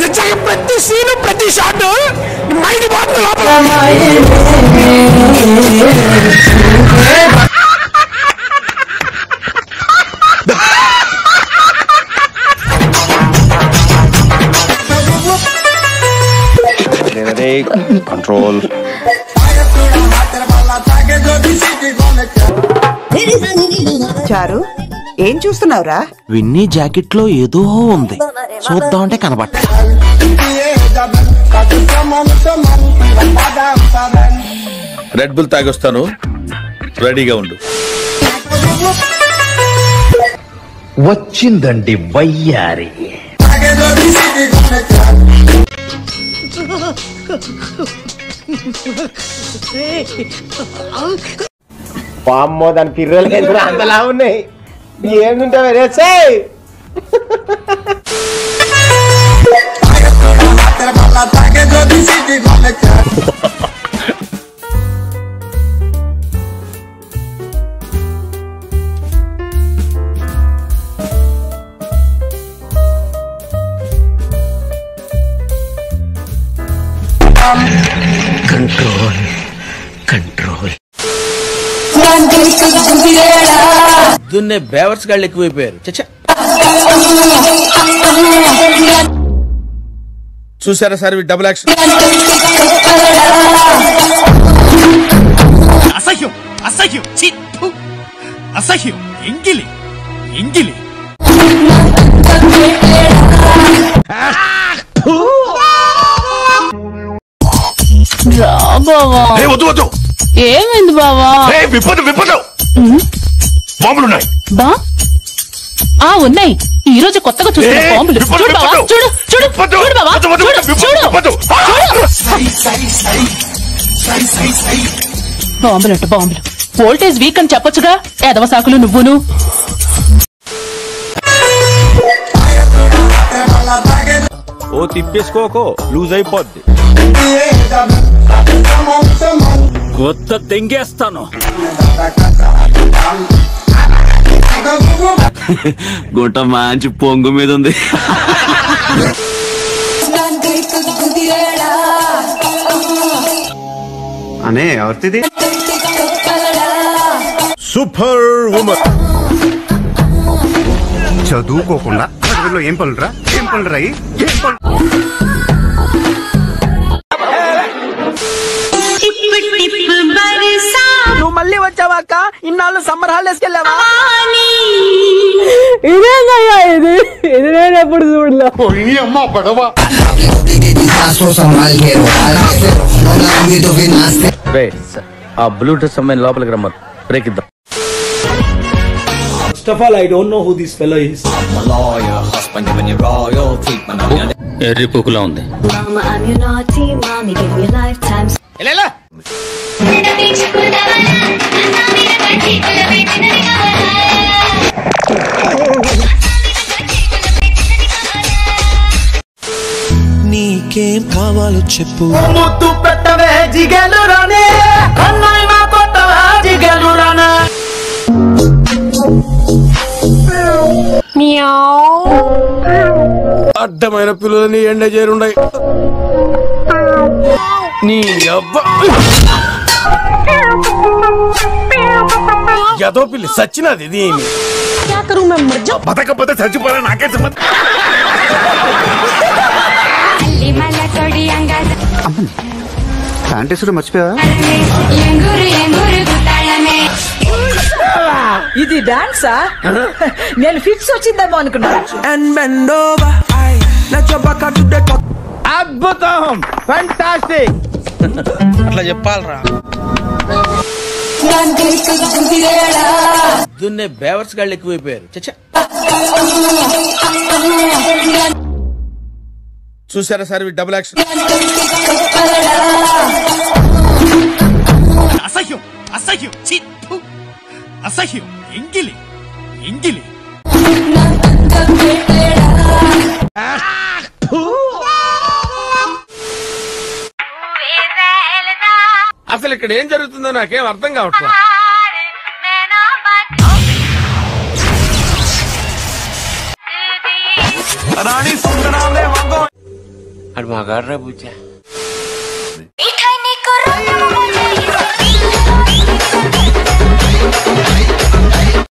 నిజంగా ప్రతి సీను ప్రతి షాట్ మైండ్ పోతుంది లోపల కంట్రోల్ చారు ఏం చూస్తున్నావురా విన్నీ జాకెట్ లో ఏదో ఉంది చూద్దామంటే కనబట్ట రెడ్ బుల్ తాగొస్తాను రెడీగా ఉండు వచ్చిందండి వయ్యారి వామ్మో దాని పిర్రలు ఎందుకు అంతలా ఉన్నాయి ఏముంటావు రేసే కంట్రోల్ కంట్రోల్ దున్నే బేవర్స్ గాళ్ళు ఎక్కువైపోయారు చచ్చా చూసారా సార్ డబుల్ యాక్షన్ అసహ్యం అసహ్యం ఛీ, థు. అసహ్యం ఎంగిలి ఎంగిలి ఏ, వద్దు వద్దు ఏమైంది బావా ఏ, విప్పదు విప్పదు బాంబులున్నాయి బా ఆ ఉన్నాయి ఈ రోజు కొత్తగా చూస్తున్న ఏ, బాంబులు విప్పదు, చూడు బావా విప్పదు. చూడు చూడు విప్పదు, చూడు బావా వద్దు, వద్దు, చూడు వద్దు, చూడు విప్పదు. బాంబులు అంట బాంబులు వోల్టేజ్ వీక్ అని చెప్పొచ్చుగా ఎదవ సాకులు నువ్వును ఓ తిప్పేసుకోకో లూజ్ అయిపోద్ది కొత్త తెంగేస్తాను గుంట మంచి పొంగు మీద ఉంది అనే ఎవరిది సూపర్ ఉమర్ చదువుకోకుండా చదువులో ఏం పనులురా ఏం పనులురా ఇయి? ఏం పనులు నువ్వు మళ్ళీ వచ్చావాక ఇన్నాళ్ళు సమ్మర్ హాలిడేస్ కి వెళ్ళావా ఇదేందయ్యా ఇది ఇది నేను ఎప్పుడు చూడలే ఆ బ్లూటూత్ అమ్మాయిని లోపలికి రమ్మను బ్రేక్ ఇద్దాం first of all I don't know who this fellow is ఎర్రి పుకులా ఉంది Mama, I'm your naughty mommy. Give me lifetime. నీకేం కావాలో చెప్పు ముద్దు పెట్టవే జిగలు రానే అన్నయ్య నా కొట్టవే జిగలు రానే అడ్డమైన పిల్లలని ఎండ చేరుండయి నీ అబ్బ ఎదో పిల్లి సచ్చినది దీని బతకపోతే చచ్చిపోరా నాకే సంబంధం శానిటైజర్ మర్చిపోయావా ఇది డాన్సా నేను ఫిట్స్ వచ్చిందేమో అనుకున్నాను అద్భుతం ఫంటాస్టిక్ అట్లా చెప్పాలరా దున్నే బేవర్స్ గాళ్ళు ఎక్కువైపోయారు చచ్చా చూసారా సార్ డబుల్ యాక్షన్ అసహ్యం అసహ్యం ఛీ, థు. అసహ్యం ఎంగిలి ఎంగిలి అసలు ఇక్కడ ఏం జరుగుతుందో నాకేం అర్థం కావట్లేదు అది మగాడ్రా బుజ్జా ఈ